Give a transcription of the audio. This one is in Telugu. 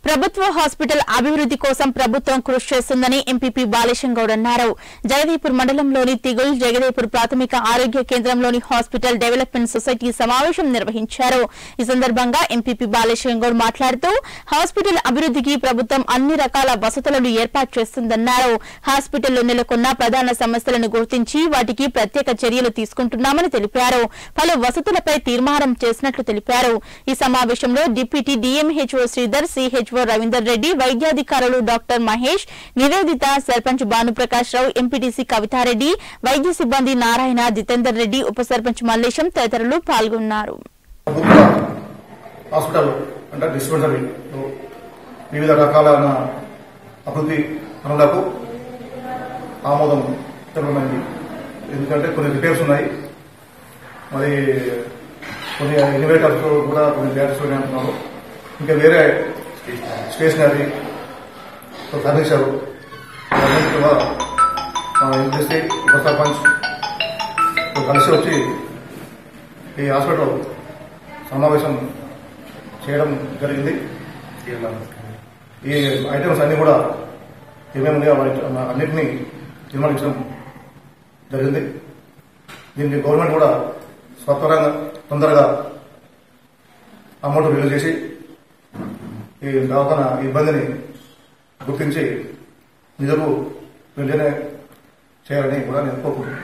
ప్రభుత్వ హాస్పిటల్ అభివృద్ధి కోసం ప్రభుత్వం కృషి చేస్తుందని ఎంపీపీ బాలేశం గౌడ్ అన్నారు జగదీపూర్ మండలంలోని తిగుల్ జగదేపూర్ ప్రాథమిక ఆరోగ్య కేంద్రంలోని హాస్పిటల్ డెవలప్మెంట్ సొసైటీ సమావేశం నిర్వహించారు ఈ సందర్భంగా ఎంపీపీ బాలేశం గౌడ్ మాట్లాడుతూ హాస్పిటల్ అభివృద్ధికి ప్రభుత్వం అన్ని రకాల వసతులను ఏర్పాటు చేస్తుందన్నారు హాస్పిటల్లో నెలకొన్న ప్రధాన సమస్యలను గుర్తించి వాటికి ప్రత్యేక చర్యలు తీసుకుంటున్నామని తెలిపారు పలు వసతులపై తీర్మానం చేసినట్లు తెలిపారు ఈ సమావేశంలో deputy DMHO Sridhar CHO Ravinder Reddy వైద్యాధికారులు డాక్టర్ మహేష్ నివేదిత సర్పంచ్ భానుప్రకాష్ రావు ఎంపీటీసీ కవితారెడ్డి వైద్య సిబ్బంది నారాయణ జితేందర్ రెడ్డి ఉప సర్పంచ్ మల్లేశం తదితరులు పాల్గొన్నారు ప్రభుత్వ హాస్పిటల్ అంటే డిస్పెన్సరీ వివిధ రకాలైన అభివృద్ధి పనులకు ఆమోదం తెలపమైంది ఎందుకంటే కొన్ని రిపేర్స్ ఉన్నాయి మరి కొన్ని ఇన్వేటర్స్ కూడా కొన్ని ల్యాడ్స్ అంటున్నారు ఇంకా వేరే స్టేషనరీ ఫర్నిచర్ అన్నిటి కూడా మా ఇండస్ట్రీ ఉప సర్పంచ్ కలిసి వచ్చి ఈ హాస్పిటల్ సమావేశం చేయడం జరిగింది ఈ ఐటమ్స్ అన్ని కూడా ఏమేమి ఉన్నాయో వాటి అన్నింటినీ తీర్మానించడం జరిగింది దీనికి గవర్నమెంట్ కూడా స్వతరంగా తొందరగా అమౌంట్ రిలీజ్ చేసి ఈ దవాఖాన ఇబ్బందిని గుర్తించి నిధులు వెంటనే చేయాలని కూడా నేను కోరుకుంటున్నాను